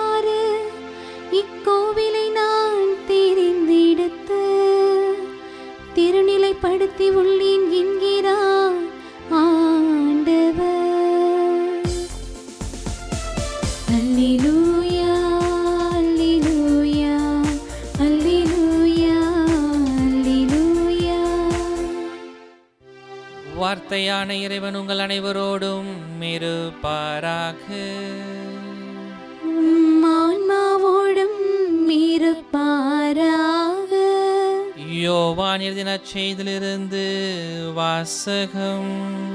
இவ்வாறு இக்கோவிலை நான் தெரிந்தெடுத்து திருநிலைப்படுத்தி உள்ளேன் என்கிறார் ஆண்டவர் அல்லேலூயா அல்லேலூயா அல்லேலூயா அல்லேலூயா வார்த்தையான இறைவன் உங்கள் அனைவரோடும் இருப்பாராக உம் ஆன்மாவோடும் இருப்பாராக யோவான் எழுதின செய்திலிருந்து வாசகம்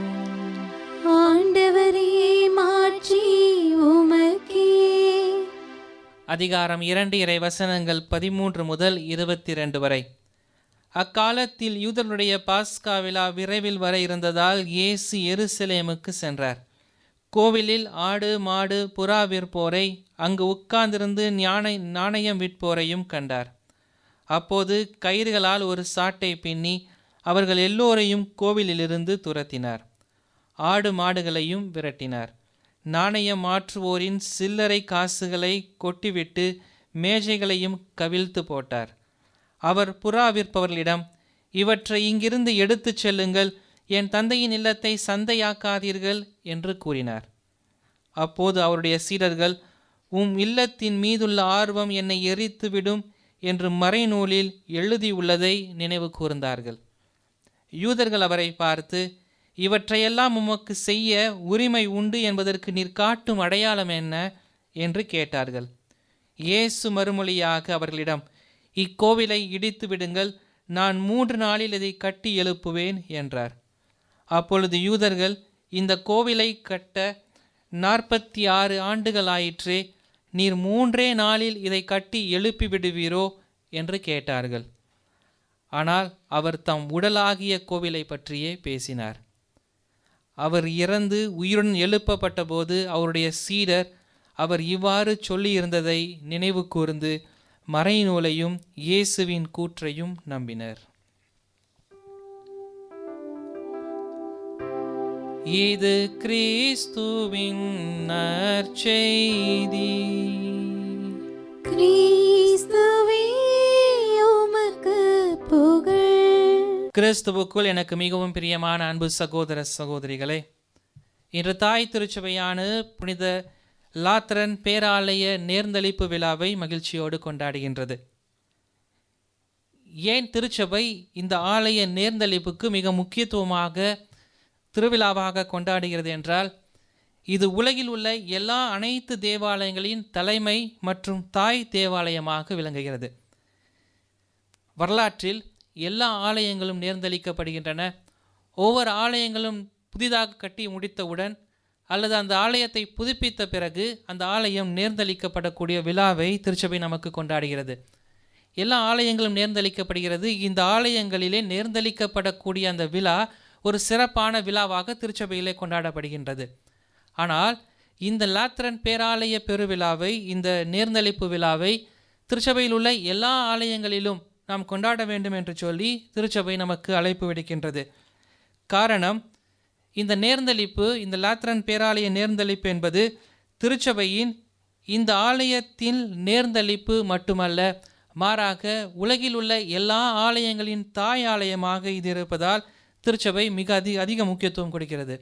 ஆண்டவரே மாற்றி உமக்கே அதிகாரம் இரண்டு இறை வசனங்கள் பதிமூன்று முதல் இருபத்தி ரெண்டு வரை அக்காலத்தில் யூதர்களுடைய பாஸ்கா விழா விரைவில் வர இருந்ததால் இயேசு எருசலேமுக்கு சென்றார் கோவிலில் ஆடு மாடு புறா விற்போரை அங்கு உட்கார்ந்திருந்து ஞானை நாணயம் விற்போரையும் கண்டார் அப்போது கயிறுகளால் ஒரு சாட்டை பின்னி அவர்கள் எல்லோரையும் கோவிலிலிருந்து துரத்தினார் ஆடு மாடுகளையும் விரட்டினார் நாணயம் மாற்றுவோரின் சில்லறை காசுகளை கொட்டிவிட்டு மேஜைகளையும் கவிழ்த்து போட்டார் அவர் புறா விற்பவர்களிடம் இவற்றை இங்கிருந்து எடுத்துச் செல்லுங்கள் என் தந்தையின் இல்லத்தை சந்தையாக்காதீர்கள் என்று கூறினார் அப்போது அவருடைய சீடர்கள் உம் இல்லத்தின் மீதுள்ள ஆர்வம் என்னை எரித்துவிடும் என்று மறைநூலில் எழுதியுள்ளதை நினைவு கூர்ந்தார்கள் யூதர்கள் அவரை பார்த்து இவற்றையெல்லாம் உமக்கு செய்ய உரிமை உண்டு என்பதற்கு நீர் காட்டும் அடையாளம் என்ன என்று கேட்டார்கள் இயேசு மறுமொழியாக அவர்களிடம் இக்கோவிலை இடித்து விடுங்கள் நான் மூன்று நாளில் இதை கட்டி எழுப்புவேன் என்றார் அப்பொழுது யூதர்கள் இந்த கோவிலை கட்ட நாற்பத்தி ஆறு ஆண்டுகள் ஆயிற்றே நீர் மூன்றே நாளில் இதை கட்டி எழுப்பி விடுவீரோ என்று கேட்டார்கள் ஆனால் அவர் தம் உடலாகிய கோவிலை பற்றியே பேசினார் அவர் இறந்து உயிருடன் எழுப்பப்பட்ட போது அவருடைய சீடர் அவர் இவ்வாறு சொல்லியிருந்ததை நினைவு கூர்ந்து மறைநூலையும் இயேசுவின் கூற்றையும் நம்பினர் இது கிறிஸ்துவின் நற்செய்தி கிறிஸ்துவே உமக்கு புகழ் கிறிஸ்துவுக்குள் எனக்கு மிகவும் பிரியமான அன்பு சகோதர சகோதரிகளே இன்று தாய் திருச்சபையான புனித லாத்திரன் பேராலய நேர்ந்தளிப்பு விழாவை மகிழ்ச்சியோடு கொண்டாடுகின்றது ஏன் திருச்சபை இந்த ஆலய நேர்ந்தளிப்புக்கு மிக முக்கியத்துவமாக திருவிழாவாக கொண்டாடுகிறது என்றால் இது உலகில் உள்ள எல்லா அனைத்து தேவாலயங்களின் தலைமை மற்றும் தாய் தேவாலயமாக விளங்குகிறது வரலாற்றில் எல்லா ஆலயங்களும் நேர்ந்தளிக்கப்படுகின்றன ஒவ்வொரு ஆலயங்களும் புதிதாக கட்டி முடித்தவுடன் அல்லது அந்த ஆலயத்தை புதுப்பித்த பிறகு அந்த ஆலயம் நேர்ந்தளிக்கப்படக்கூடிய விழாவை திருச்சபை நமக்கு கொண்டாடுகிறது எல்லா ஆலயங்களும் நேர்ந்தளிக்கப்படுகிறது இந்த ஆலயங்களிலே நேர்ந்தளிக்கப்படக்கூடிய அந்த விழா ஒரு சிறப்பான விழாவாக திருச்சபையிலே கொண்டாடப்படுகின்றது ஆனால் இந்த லாத்திரன் பேராலய பெருவிழாவை இந்த நேர்ந்தளிப்பு விழாவை திருச்சபையில் உள்ள எல்லா ஆலயங்களிலும் நாம் கொண்டாட வேண்டும் என்று சொல்லி திருச்சபை நமக்கு அழைப்பு விடுக்கின்றது காரணம் இந்த நேர்ந்தளிப்பு இந்த லாத்திரன் பேராலய நேர்ந்தளிப்பு என்பது திருச்சபையின் இந்த ஆலயத்தின் நேர்ந்தளிப்பு மட்டுமல்ல மாறாக உலகில் உள்ள எல்லா ஆலயங்களின் தாய் ஆலயமாக இது இருப்பதால் திருச்சபை மிக அதிக அதிக முக்கியத்துவம் கொடுக்கிறது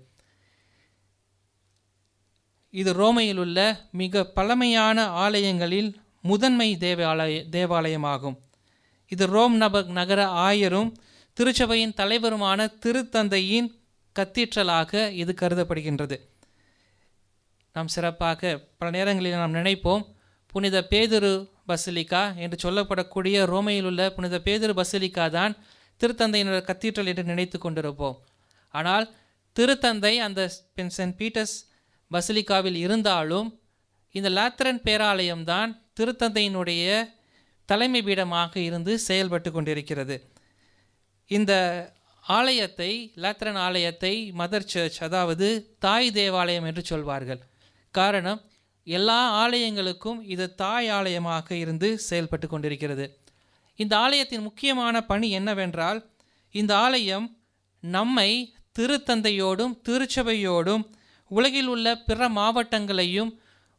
இது ரோமையில் உள்ள மிக பழமையான ஆலயங்களில் முதன்மை தேவாலய தேவாலயமாகும் இது ரோம் நப நகர ஆயரும் திருச்சபையின் தலைவருமான திருத்தந்தையின் கத்தீட்ரலாக இது கருதப்படுகின்றது நாம் சிறப்பாக பல நேரங்களில் நாம் நினைப்போம் புனித பேதுரு பசிலிக்கா என்று சொல்லப்படக்கூடிய ரோமையில் உள்ள புனித பேதுரு பசிலிக்கா தான் திருத்தந்தையினர் கத்தீட்ரல் என்று நினைத்து கொண்டிருப்போம் ஆனால் திருத்தந்தை அந்த சென்ட் பீட்டர்ஸ் பசிலிக்காவில் இருந்தாலும் இந்த லாத்திரன் பேராலயம்தான் திருத்தந்தையினுடைய தலைமை பீடமாக இருந்து செயல்பட்டு கொண்டிருக்கிறது இந்த ஆலயத்தை லாத்திரன் ஆலயத்தை மதர் சர்ச் அதாவது தாய் தேவாலயம் என்று சொல்வார்கள் காரணம் எல்லா ஆலயங்களுக்கும் இது தாய் ஆலயமாக இருந்து செயல்பட்டு கொண்டிருக்கிறது இந்த ஆலயத்தின் முக்கியமான பணி என்னவென்றால் இந்த ஆலயம் நம்மை திருத்தந்தையோடும் திருச்சபையோடும் உலகில் உள்ள பிற மாவட்டங்களையும்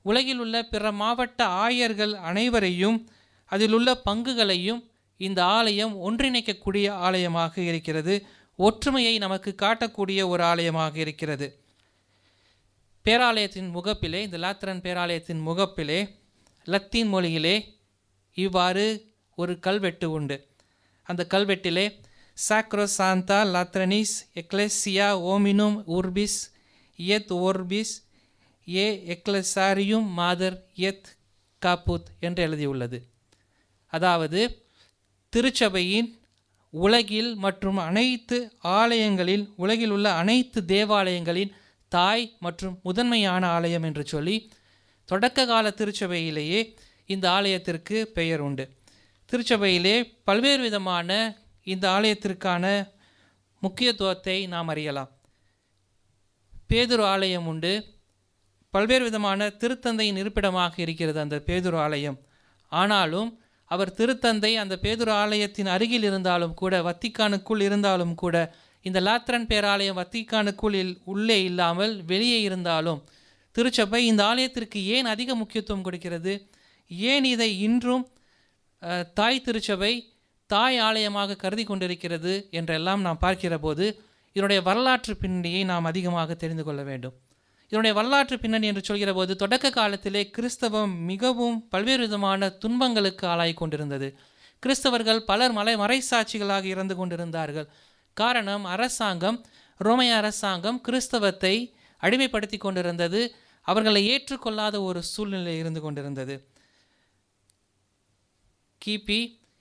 உலகில் உள்ள பிற மாவட்ட ஆயர்கள் அனைவரையும் அதில் உள்ள பங்குகளையும் இந்த ஆலயம் ஒன்றிணைக்கக்கூடிய ஆலயமாக இருக்கிறது ஒற்றுமையை நமக்கு காட்டக்கூடிய ஒரு ஆலயமாக இருக்கிறது பேராலயத்தின் முகப்பிலே இந்த லாத்திரன் பேராலயத்தின் முகப்பிலே லத்தீன் மொழியிலே இவ்வாறு ஒரு கல்வெட்டு உண்டு அந்த கல்வெட்டிலே சாக்ரோசாந்தா லாத்ரனிஸ் எக்லெசியா ஓமினும் உர்பிஸ் எத் ஓர்பிஸ் ஏ எக்லெசாரியும் மாதர் எத் காப்புத் என்று எழுதியுள்ளது அதாவது திருச்சபையின் உலகில் மற்றும் அனைத்து ஆலயங்களில் உலகில் உள்ள அனைத்து தேவாலயங்களின் தாய் மற்றும் முதன்மையான ஆலயம் என்று சொல்லி தொடக்க கால திருச்சபையிலேயே இந்த ஆலயத்திற்கு பெயர் உண்டு திருச்சபையிலே பல்வேறு விதமான இந்த ஆலயத்திற்கான முக்கியத்துவத்தை நாம் அறியலாம் பேதுரு ஆலயம் உண்டு பல்வேறு விதமான திருத்தந்தையின் இருப்பிடமாக இருக்கிறது அந்த பேதுரு ஆலயம் ஆனாலும் அவர் திருத்தந்தை அந்த பேதுரு ஆலயத்தின் அருகில் இருந்தாலும் கூட வத்திக்கானுக்குள் இருந்தாலும் கூட இந்த லாத்திரன் பேராலயம் வத்திக்கானுக்குள் இல்- உள்ளே இல்லாமல் வெளியே இருந்தாலும் திருச்சபை இந்த ஆலயத்திற்கு ஏன் அதிக முக்கியத்துவம் கொடுக்கிறது ஏன் இதை இன்றும் அஹ், தாய் திருச்சபை தாய் ஆலயமாக கருதி கொண்டிருக்கிறது என்றெல்லாம் நாம் பார்க்கிற போது இதனுடைய வரலாற்று பின்னணியை நாம் அதிகமாக தெரிந்து கொள்ள வேண்டும் இதனுடைய வரலாற்று பின்னணி என்று சொல்கிற போது தொடக்க காலத்திலே கிறிஸ்தவம் மிகவும் பல்வேறு விதமான துன்பங்களுக்கு ஆளாய் கொண்டிருந்தது கிறிஸ்தவர்கள் பலர் மலை மறைசாட்சிகளாக இறந்து கொண்டிருந்தார்கள் காரணம் அரசாங்கம் ரோமைய அரசாங்கம் கிறிஸ்தவத்தை அடிமைப்படுத்தி கொண்டிருந்தது அவர்களை ஏற்றுக்கொள்ளாத ஒரு சூழ்நிலை இருந்து கொண்டிருந்தது கிபி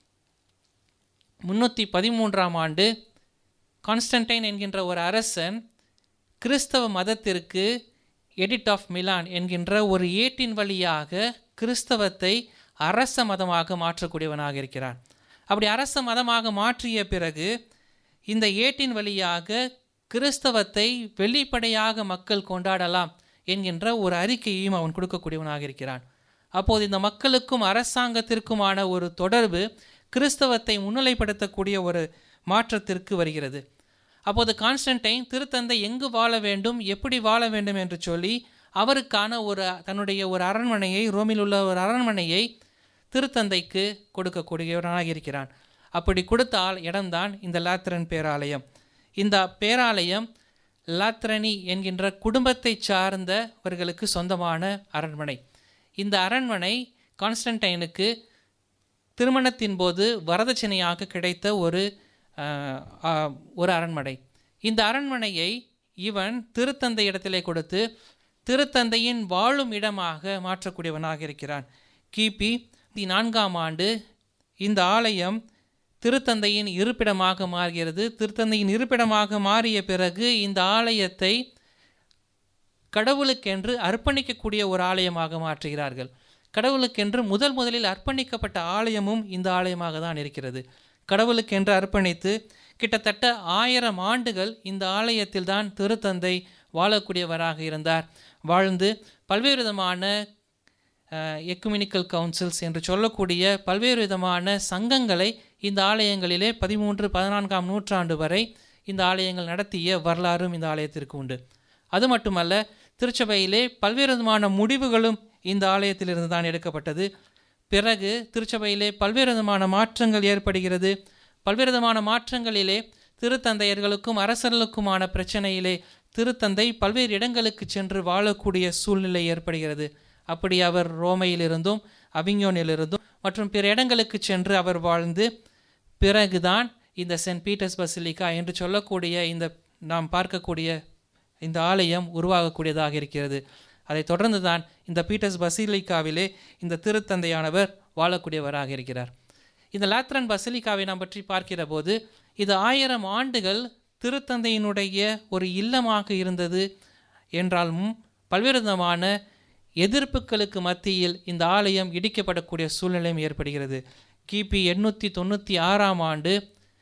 முன்னூற்றி பதிமூன்றாம் ஆண்டு கான்ஸ்டன்டைன் என்கின்ற ஒரு அரசன் கிறிஸ்தவ மதத்திற்கு எடிட் ஆஃப் மிலான் என்கின்ற ஒரு ஏட்டின் வழியாக கிறிஸ்தவத்தை அரச மதமாக மாற்றக்கூடியவனாக இருக்கிறான் அப்படி அரச மதமாக மாற்றிய பிறகு இந்த ஏட்டின் வழியாக கிறிஸ்தவத்தை வெளிப்படையாக மக்கள் கொண்டாடலாம் என்கின்ற ஒரு அறிக்கையையும் அவன் கொடுக்கக்கூடியவனாக இருக்கிறான் அப்போது இந்த மக்களுக்கும் அரசாங்கத்திற்குமான ஒரு தொடர்பு கிறிஸ்தவத்தை முன்னிலைப்படுத்தக்கூடிய ஒரு மாற்றத்திற்கு வருகிறது அப்போது கான்ஸ்டன்டைன் திருத்தந்தை எங்கு வாழ வேண்டும் எப்படி வாழ வேண்டும் என்று சொல்லி அவருக்கான ஒரு தன்னுடைய ஒரு அரண்மனையை ரோமில் உள்ள ஒரு அரண்மனையை திருத்தந்தைக்கு கொடுக்கக்கூடியவனாக இருக்கிறான் அப்படி கொடுத்த ஆள் இடம்தான் இந்த லாத்திரன் பேராலயம் இந்த பேராலயம் லாத்ரணி என்கின்ற குடும்பத்தை சார்ந்தவர்களுக்கு சொந்தமான அரண்மனை இந்த அரண்மனை கான்ஸ்டன்டைனுக்கு திருமணத்தின் போது வரதட்சணையாக கிடைத்த ஒரு அஹ், அஹ், ஒரு அரண்மனை இந்த அரண்மனையை இவன் திருத்தந்தை இடத்திலே கொடுத்து திருத்தந்தையின் வாழும் இடமாக மாற்றக்கூடியவனாக இருக்கிறான் கிபி நான்காம் ஆண்டு இந்த ஆலயம் திருத்தந்தையின் இருப்பிடமாக மாறுகிறது திருத்தந்தையின் இருப்பிடமாக மாறிய பிறகு இந்த ஆலயத்தை கடவுளுக்கென்று அர்ப்பணிக்கக்கூடிய ஒரு ஆலயமாக மாற்றுகிறார்கள் கடவுளுக்கென்று முதல் முதலில் அர்ப்பணிக்கப்பட்ட ஆலயமும் இந்த ஆலயமாக தான் இருக்கிறது கடவுளுக்கென்று அர்ப்பணித்து கிட்டத்தட்ட ஆயிரம் ஆண்டுகள் இந்த ஆலயத்தில் தான் திருத்தந்தை வாழக்கூடியவராக இருந்தார் வாழ்ந்து பல்வேறு விதமான எக்குமினிக்கல் கவுன்சில்ஸ் என்று சொல்லக்கூடிய பல்வேறு விதமான சங்கங்களை இந்த ஆலயங்களிலே பதிமூன்று பதினான்காம் நூற்றாண்டு வரை இந்த ஆலயங்கள் நடத்திய வரலாறும் இந்த ஆலயத்திற்கு உண்டு அது மட்டுமல்ல திருச்சபையிலே பல்வேறு விதமான முடிவுகளும் இந்த ஆலயத்திலிருந்து தான் எடுக்கப்பட்டது பிறகு திருச்சபையிலே பல்வேறு விதமான மாற்றங்கள் ஏற்படுகிறது பல்வேறு விதமான மாற்றங்களிலே திருத்தந்தையர்களுக்கும் அரசர்களுக்குமான பிரச்சனையிலே திருத்தந்தை பல்வேறு இடங்களுக்கு சென்று வாழக்கூடிய சூழ்நிலை ஏற்படுகிறது அப்படி அவர் ரோமையிலிருந்தும் அவிஞோனிலிருந்தும் மற்றும் பிற இடங்களுக்கு சென்று அவர் வாழ்ந்து பிறகுதான் இந்த சென்ட் பீட்டர்ஸ் பசிலிக்கா என்று சொல்லக்கூடிய இந்த நாம் பார்க்கக்கூடிய இந்த ஆலயம் உருவாகக்கூடியதாக இருக்கிறது அதைத் தொடர்ந்து தான் இந்த பீட்டர்ஸ் பசிலிக்காவிலே இந்த திருத்தந்தையானவர் வாழக்கூடியவராக இருக்கிறார் இந்த லாத்ரன் பசிலிக்காவை நாம் பற்றி பார்க்கிற போது இது ஆயிரம் ஆண்டுகள் திருத்தந்தையினுடைய ஒரு இல்லமாக இருந்தது என்றாலும் பல்வேறு விதமான எதிர்ப்புகளுக்கு மத்தியில் இந்த ஆலயம் இடிக்கப்படக்கூடிய சூழ்நிலையும் ஏற்படுகிறது கிபி எண்ணூற்றி தொண்ணூற்றி ஆறாம் ஆண்டு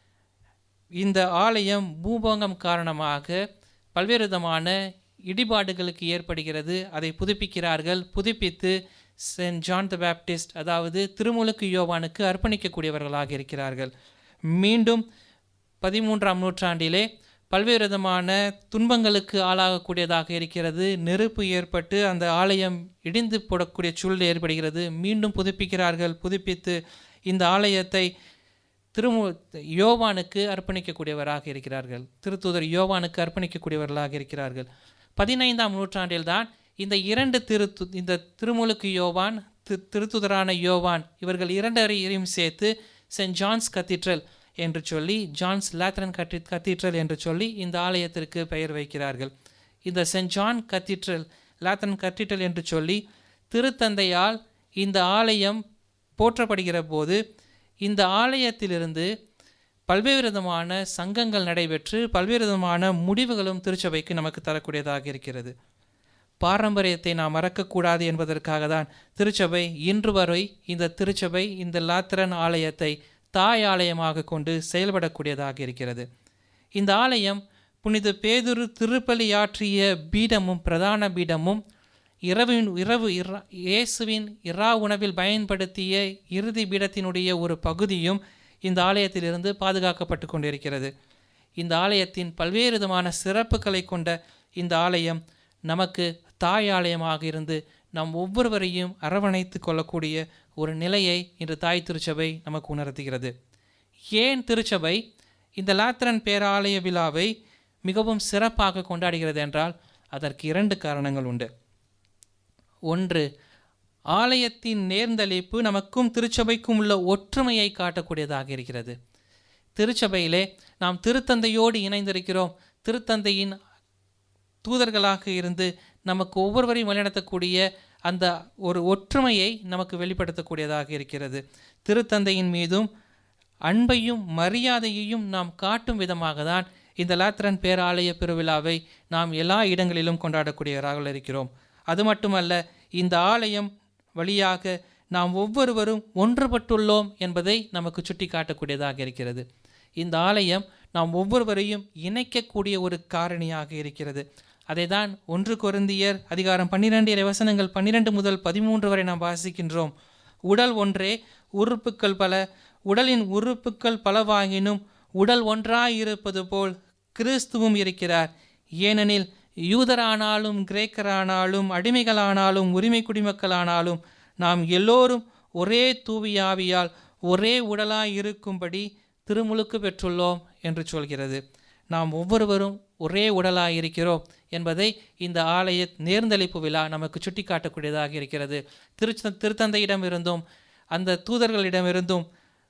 இந்த ஆலயம் பூபங்கம் காரணமாக பல்வேறு விதமான இடிபாடுகளுக்கு ஏற்படுகிறது அதை புதுப்பிக்கிறார்கள் புதுப்பித்து சென்ட் ஜான் த பேப்டிஸ்ட் அதாவது திருமுழுக்கு யோவானுக்கு அர்ப்பணிக்கக்கூடியவர்களாக இருக்கிறார்கள் மீண்டும் பதிமூன்றாம் நூற்றாண்டிலே பல்வேறு விதமான துன்பங்களுக்கு ஆளாகக்கூடியதாக இருக்கிறது நெருப்பு ஏற்பட்டு அந்த ஆலயம் இடிந்து போடக்கூடிய சூழ்நிலை ஏற்படுகிறது மீண்டும் புதுப்பிக்கிறார்கள் புதுப்பித்து இந்த ஆலயத்தை திருமு யோவானுக்கு அர்ப்பணிக்கக்கூடியவராக இருக்கிறார்கள் திருத்தூதர் யோவானுக்கு அர்ப்பணிக்கக்கூடியவர்களாக இருக்கிறார்கள் பதினைந்தாம் நூற்றாண்டில்தான் இந்த இரண்டு திரு இந்த திருமுழுக்கு யோவான் தி திருத்துதரான யோவான் இவர்கள் இரண்டரையும் சேர்த்து சென்ட் ஜான்ஸ் கத்தீட்ரல் என்று சொல்லி ஜான்ஸ் லேத்ரன் கட்டி கத்தீட்ரல் என்று சொல்லி இந்த ஆலயத்திற்கு பெயர் வைக்கிறார்கள் இந்த saint John cathedral Lateran cathedral என்று சொல்லி திருத்தந்தையால் இந்த ஆலயம் போற்றப்படுகிற போது இந்த ஆலயத்திலிருந்து பல்வேறு விதமான சங்கங்கள் நடைபெற்று பல்வேறு விதமான முடிவுகளும் திருச்சபைக்கு நமக்கு தரக்கூடியதாக இருக்கிறது பாரம்பரியத்தை நாம் மறக்கக்கூடாது என்பதற்காக தான் திருச்சபை இன்று வரை இந்த திருச்சபை இந்த லாத்திரன் ஆலயத்தை தாய் ஆலயமாக கொண்டு செயல்படக்கூடியதாக இருக்கிறது இந்த ஆலயம் புனித பேதுரு திருப்பலியாற்றிய பீடமும் பிரதான பீடமும் இரவின் இரவு இரா இயேசுவின் இரா உணவில் பயன்படுத்திய இறுதி பீடத்தினுடைய ஒரு பகுதியும் இந்த ஆலயத்திலிருந்து பாதுகாக்கப்பட்டு கொண்டிருக்கிறது இந்த ஆலயத்தின் பல்வேறு விதமான சிறப்புகளை கொண்ட இந்த ஆலயம் நமக்கு தாய் ஆலயமாக இருந்து நம் ஒவ்வொருவரையும் அரவணைத்து கொள்ளக்கூடிய ஒரு நிலையை இன்று தாய் திருச்சபை நமக்கு உணர்த்துகிறது ஏன் திருச்சபை இந்த லாத்திரன் பேராலய விழாவை மிகவும் சிறப்பாக கொண்டாடுகிறது என்றால் அதற்கு இரண்டு காரணங்கள் உண்டு ஒன்று ஆலயத்தின் நேர்ந்தளிப்பு நமக்கும் திருச்சபைக்கும் உள்ள ஒற்றுமையை காட்டக்கூடியதாக இருக்கிறது திருச்சபையிலே நாம் திருத்தந்தையோடு இணைந்திருக்கிறோம் திருத்தந்தையின் தூதர்களாக இருந்து நமக்கு ஒவ்வொருவரையும் வழிநடத்தக்கூடிய அந்த ஒரு ஒற்றுமையை நமக்கு வெளிப்படுத்தக்கூடியதாக இருக்கிறது திருத்தந்தையின் மீதும் அன்பையும் மரியாதையையும் நாம் காட்டும் விதமாக தான் இந்த லாத்திரன் பேராலய பெருவிழாவை நாம் எல்லா இடங்களிலும் கொண்டாடக்கூடியவராக இருக்கிறோம் அது மட்டுமல்ல இந்த ஆலயம் வழியாக நாம் ஒவ்வொருவரும் ஒன்றுபட்டுள்ளோம் என்பதை நமக்கு சுட்டி காட்டக்கூடியதாக இருக்கிறது இந்த ஆலயம் நாம் ஒவ்வொருவரையும் இணைக்கக்கூடிய ஒரு காரணியாக இருக்கிறது அதை தான் ஒன்று கொருந்தியர் அதிகாரம் பன்னிரெண்டு வசனங்கள் பன்னிரெண்டு முதல் பதிமூன்று வரை நாம் வாசிக்கின்றோம் உடல் ஒன்றே உறுப்புக்கள் பல உடலின் உறுப்புக்கள் பலவாகினும் உடல் ஒன்றாயிருப்பது போல் கிறிஸ்துவும் இருக்கிறார் ஏனெனில் யூதரானாலும் கிரேக்கரானாலும் அடிமைகளானாலும் உரிமை குடிமக்களானாலும் நாம் எல்லோரும் ஒரே தூவியாவியால் ஒரே உடலாய் இருக்கும்படி திருமுழுக்கு பெற்றுள்ளோம் என்று சொல்கிறது நாம் ஒவ்வொருவரும் ஒரே உடலாய் இருக்கிறோம் என்பதை இந்த ஆலய நேர்ந்தளிப்பு விழா நமக்கு சுட்டிக்காட்டக்கூடியதாக இருக்கிறது திரு திருத்தந்தையிடமிருந்தும் அந்த தூதர்களிடமிருந்தும்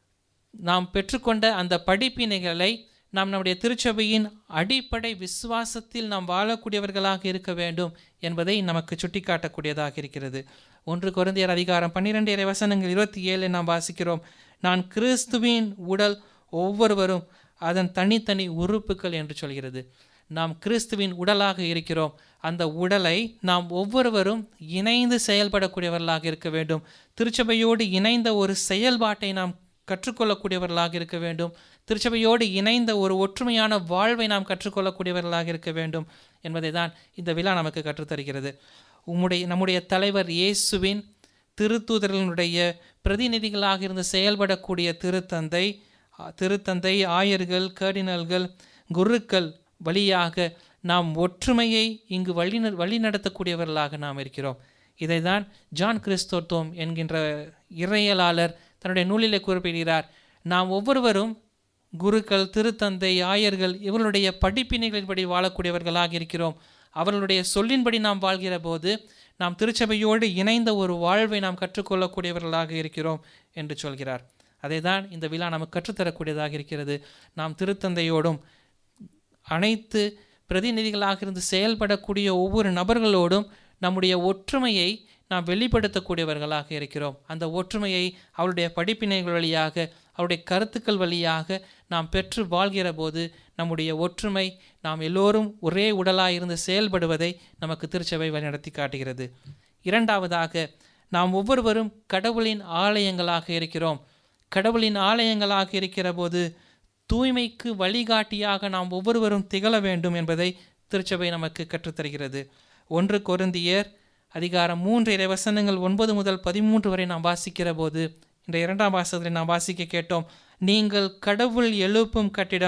நாம் பெற்றுக்கொண்ட அந்த படிப்பினைகளை நாம் நம்முடைய திருச்சபையின் அடிப்படை விசுவாசத்தில் நாம் வாழக்கூடியவர்களாக இருக்க வேண்டும் என்பதை நமக்கு சுட்டிக்காட்டக்கூடியதாக இருக்கிறது ஒன்று குருந்தியர் அதிகாரம் பன்னிரெண்டு வசனங்கள் இருபத்தி ஏழு நாம் வாசிக்கிறோம் நான் கிறிஸ்துவின் உடல் ஒவ்வொருவரும் அதன் தனித்தனி உறுப்புகள் என்று சொல்கிறது நாம் கிறிஸ்துவின் உடலாக இருக்கிறோம் அந்த உடலை நாம் ஒவ்வொருவரும் இணைந்து செயல்படக்கூடியவர்களாக இருக்க வேண்டும் திருச்சபையோடு இணைந்த ஒரு செயல்பாட்டை நாம் கற்றுக்கொள்ளக்கூடியவர்களாக இருக்க வேண்டும் திருச்சபையோடு இணைந்த ஒரு ஒற்றுமையான வாழ்வை நாம் கற்றுக்கொள்ளக்கூடியவர்களாக இருக்க வேண்டும் என்பதை தான் இந்த விழா நமக்கு கற்றுத்தருகிறது உம்முடைய நம்முடைய தலைவர் இயேசுவின் திருத்தூதர்களுடைய பிரதிநிதிகளாக இருந்து செயல்படக்கூடிய திருத்தந்தை திருத்தந்தை ஆயர்கள் கர்டினல்கள் குருக்கள் வழியாக நாம் ஒற்றுமையை இங்கு வழி வழி நடத்தக்கூடியவர்களாக நாம் இருக்கிறோம் இதை தான் ஜான் கிறிஸ்தோத்தோம் என்கின்ற இறையலாளர் தன்னுடைய நூலிலே குறிப்பிடுகிறார் நாம் ஒவ்வொருவரும் குருக்கள் திருத்தந்தை ஆயர்கள் இவர்களுடைய படிப்பினைகளின்படி வாழக்கூடியவர்களாக இருக்கிறோம் அவர்களுடைய சொல்லின்படி நாம் வாழ்கிற போது நாம் திருச்சபையோடு இணைந்த ஒரு வாழ்வை நாம் கற்றுக்கொள்ளக்கூடியவர்களாக இருக்கிறோம் என்று சொல்கிறார் அதை தான் இந்த விழா நமக்கு கற்றுத்தரக்கூடியதாக இருக்கிறது நாம் திருத்தந்தையோடும் அனைத்து பிரதிநிதிகளாக இருந்து செயல்படக்கூடிய ஒவ்வொரு நபர்களோடும் நம்முடைய ஒற்றுமையை நாம் வெளிப்படுத்தக்கூடியவர்களாக இருக்கிறோம் அந்த ஒற்றுமையை அவருடைய படிப்பினைகள் வழியாக அவருடைய கருத்துக்கள் வழியாக நாம் பெற்று வாழ்கிற போது நம்முடைய ஒற்றுமை நாம் எல்லோரும் ஒரே உடலாக இருந்து செயல்படுவதை நமக்கு திருச்சபை வழிநடத்தி காட்டுகிறது இரண்டாவதாக நாம் ஒவ்வொருவரும் கடவுளின் ஆலயங்களாக இருக்கிறோம் கடவுளின் ஆலயங்களாக இருக்கிற போது தூய்மைக்கு வழிகாட்டியாக நாம் ஒவ்வொருவரும் திகழ வேண்டும் என்பதை திருச்சபை நமக்கு கற்றுத்தருகிறது ஒன்று கொருந்தியர் அதிகாரம் மூன்று இறைவசனங்கள் ஒன்பது முதல் பதிமூன்று வரை நாம் வாசிக்கிற போது இந்த இரண்டாம் வாசகத்தில் நாம் வாசிக்க கேட்டோம் நீங்கள் கடவுள் எழுப்பும் கட்டிடம்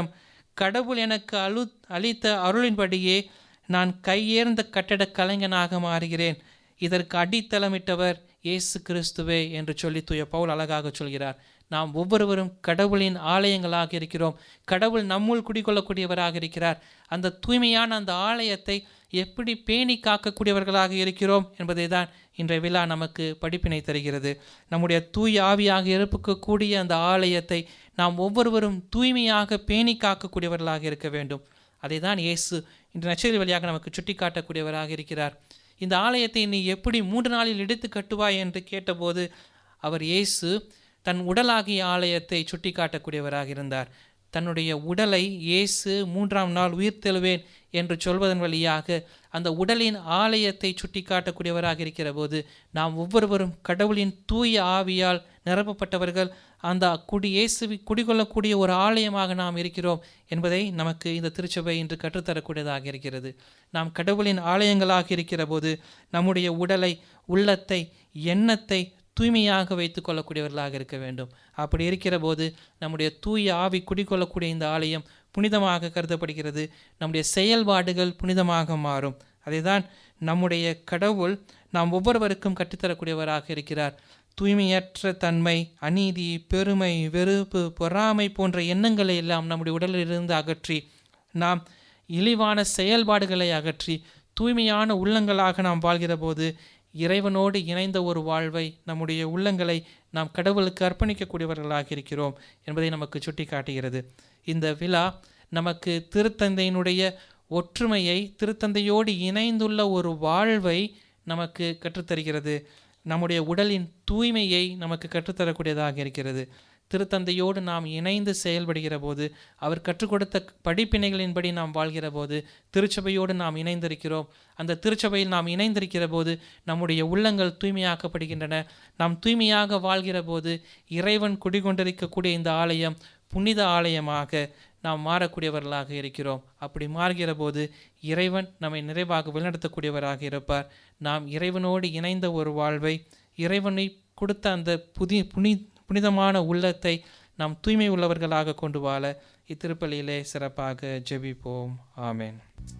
கடவுள் எனக்கு அழு அளித்த அருளின்படியே நான் கையேர்ந்த கட்டடக் கலைஞனாக மாறுகிறேன் இதற்கு அடித்தளமிட்டவர் இயேசு கிறிஸ்துவே என்று சொல்லி தூய பவுல் அழகாக சொல்கிறார் நாம் ஒவ்வொருவரும் கடவுளின் ஆலயங்களாக இருக்கிறோம் கடவுள் நம்முள் குடிகொள்ளக்கூடியவராக இருக்கிறார் அந்த தூய்மையான அந்த ஆலயத்தை எப்படி பேணி காக்கக்கூடியவர்களாக இருக்கிறோம் என்பதை தான் இன்றைய விழா நமக்கு படிப்பினை தருகிறது நம்முடைய தூய் ஆவியாக இருக்கக்கூடிய அந்த ஆலயத்தை நாம் ஒவ்வொருவரும் தூய்மையாக பேணி காக்கக்கூடியவர்களாக இருக்க வேண்டும் அதை தான் இயேசு இன்று நச்சரி வழியாக நமக்கு சுட்டி காட்டக்கூடியவராக இருக்கிறார் இந்த ஆலயத்தை நீ எப்படி மூன்று நாளில் இடித்து கட்டுவாய் என்று கேட்டபோது அவர் இயேசு தன் உடலாகிய ஆலயத்தை சுட்டி காட்டக்கூடியவராக இருந்தார் தன்னுடைய உடலை இயேசு மூன்றாம் நாள் உயிர்த்தெழுவேன் என்று சொல்வதன் வழியாக அந்த உடலின் ஆலயத்தை சுட்டி காட்டக்கூடியவராக இருக்கிற போது நாம் ஒவ்வொருவரும் கடவுளின் தூய ஆவியால் நிரப்பப்பட்டவர்கள் அந்த குடி இயேசுவி குடிகொள்ளக்கூடிய ஒரு ஆலயமாக நாம் இருக்கிறோம் என்பதை நமக்கு இந்த திருச்சபை இன்று கற்றுத்தரக்கூடியதாக இருக்கிறது நாம் கடவுளின் ஆலயங்களாக இருக்கிற போது நம்முடைய உடலை உள்ளத்தை எண்ணத்தை தூய்மையாக வைத்துக் கொள்ளக்கூடியவர்களாக இருக்க வேண்டும் அப்படி இருக்கிற போது நம்முடைய தூய ஆவி குடிக்கொள்ளக்கூடிய இந்த ஆலயம் புனிதமாக கருதப்படுகிறது நம்முடைய செயல்பாடுகள் புனிதமாக மாறும் அதைதான் நம்முடைய கடவுள் நாம் ஒவ்வொருவருக்கும் கற்றுத்தரக்கூடியவராக இருக்கிறார் தூய்மையற்ற தன்மை அநீதி பெருமை வெறுப்பு பொறாமை போன்ற எண்ணங்களை எல்லாம் நம்முடைய உடலிலிருந்து அகற்றி நாம் இழிவான செயல்பாடுகளை அகற்றி தூய்மையான உள்ளங்களாக நாம் வாழ்கிற போது இறைவனோடு இணைந்த ஒரு வாழ்வை நம்முடைய உள்ளங்களை நாம் கடவுளுக்கு அர்ப்பணிக்கக்கூடியவர்களாக இருக்கிறோம் என்பதை நமக்கு சுட்டி காட்டுகிறது இந்த விழா நமக்கு திருத்தந்தையினுடைய ஒற்றுமையை திருத்தந்தையோடு இணைந்துள்ள ஒரு வாழ்வை நமக்கு கற்றுத்தருகிறது நம்முடைய உடலின் தூய்மையை நமக்கு கற்றுத்தரக்கூடியதாக இருக்கிறது திருத்தந்தையோடு நாம் இணைந்து செயல்படுகிற போது அவர் கற்றுக் கொடுத்த படிப்பினைகளின்படி நாம் வாழ்கிற போது திருச்சபையோடு நாம் இணைந்திருக்கிறோம் அந்த திருச்சபையில் நாம் இணைந்திருக்கிற போது நம்முடைய உள்ளங்கள் தூய்மையாக்கப்படுகின்றன நாம் தூய்மையாக வாழ்கிற போது இறைவன் குடிகொண்டிருக்கக்கூடிய இந்த ஆலயம் புனித ஆலயமாக நாம் மாறக்கூடியவர்களாக இருக்கிறோம் அப்படி மாறுகிற போது இறைவன் நம்மை நிறைவாக வழிநடத்தக்கூடியவராக இருப்பார் நாம் இறைவனோடு இணைந்த ஒரு வாழ்வை இறைவனை கொடுத்த அந்த புதிய புனி புனிதமான உள்ளத்தை நாம் தூய்மை உள்ளவர்களாக கொண்டு வாழ இத்திருப்பலியிலே சிறப்பாக ஜெபிப்போம் ஆமேன்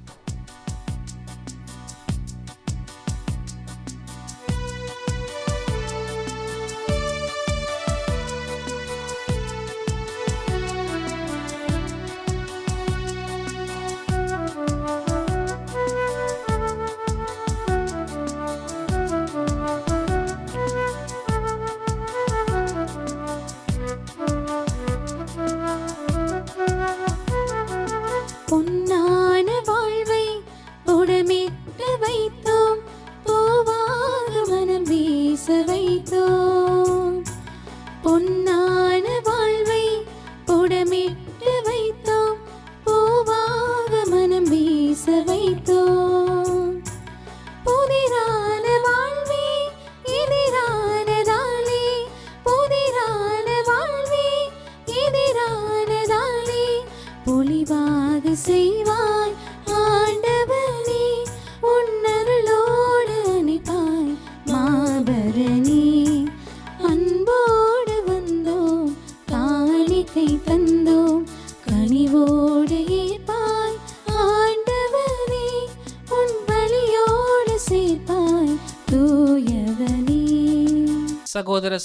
பொன்னான வாழ்வை புடமிட்டு வைத்தோம் பூவாக மனம் வீச வைத்தோம் பொன்னான வாழ்வை புடமிட்டு வைத்தோம் பூவாக மனம் வீச வைத்தோம் புதிரான வாழ்வே எதிரானதாலே புதிரான வாழ்வே எதிரானதாலே பொலிவாக செய்வாய் ஆண்டவனே உன்னருளோடு அணைப்பாய் மாபரணி அன்போடு வந்தோம் காணிக்கை தந்தோம் கனிவோடு ஏற்பாய் ஆண்டவனே உன் பலியோடு சேர்ப்பாய் தூயவனே சகோதர